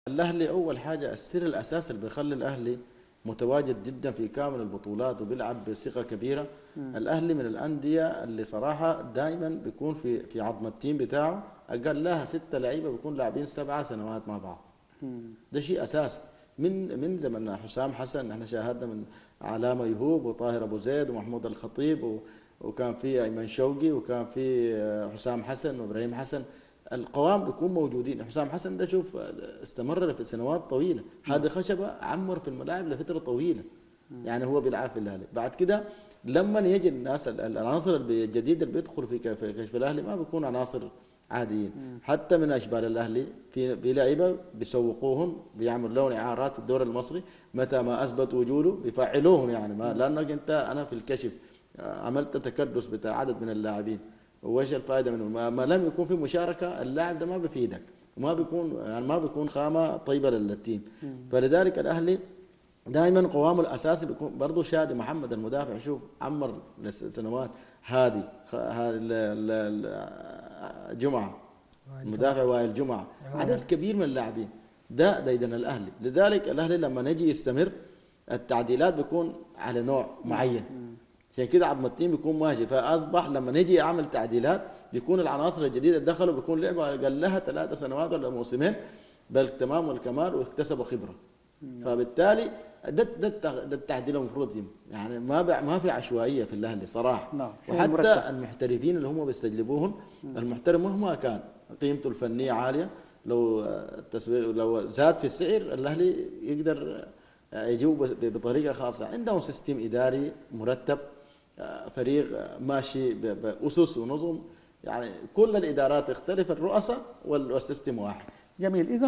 الاهلي اول حاجه السر الاساسي اللي بيخلي الاهلي متواجد جدا في كامل البطولات وبيلعب بثقه كبيره مم. الاهلي من الانديه اللي صراحه دائما بيكون في في عظم التيم بتاعه اقل لها سته لعيبه بيكون لاعبين سبعه سنوات مع بعض مم. ده شيء اساس من من زمن حسام حسن احنا شاهدنا من علامه يهوب وطاهر ابو زيد ومحمود الخطيب وكان في ايمن شوقي وكان في حسام حسن وابراهيم حسن القوام بيكون موجودين حسام حسن ده شوف استمر في سنوات طويله هذه خشبه عمر في الملاعب لفتره طويله يعني هو بيلعب في الاهلي بعد كده لما يجي الناس العناصر الجديده اللي بيدخلوا في كشف الاهلي ما بيكون عناصر عاديين حتى من اشبال الاهلي في في لعيبه بيسوقوهم بيعملوا لهم اعارات في الدوري المصري متى ما اثبت وجوده بيفعلوهم يعني ما لانك انت انا في الكشف عملت تكدس بتاع عدد من اللاعبين وايش الفائده منه ما, ما لم يكون في مشاركه اللاعب ده ما بيفيدك ما بيكون يعني ما بيكون خامه طيبه للتيم فلذلك الاهلي دائما قوامه الاساسي بيكون برضه شادي محمد المدافع شوف عمر سنوات هادي جمعه المدافع وائل جمعه عدد كبير من اللاعبين ده ديدن الاهلي لذلك الاهلي لما نجي يستمر التعديلات بيكون على نوع معين عشان كده عظم التيم بيكون ماشي فاصبح لما نجي اعمل تعديلات بيكون العناصر الجديده اللي دخلوا بيكون لعبه قال لها ثلاثة سنوات ولا موسمين بالتمام والكمال واكتسبوا خبره فبالتالي ده ده ده التعديل المفروض يعني ما ما في عشوائيه في الاهلي صراحه نعم. وحتى مرتب. المحترفين اللي هم بيستجلبوهم المحترف مهما كان قيمته الفنيه عاليه لو التسويق لو زاد في السعر الاهلي يقدر يجيبه بطريقه خاصه عندهم سيستم اداري مرتب فريق ماشي باسس ونظم يعني كل الادارات تختلف الرؤساء والسيستم واحد جميل اذا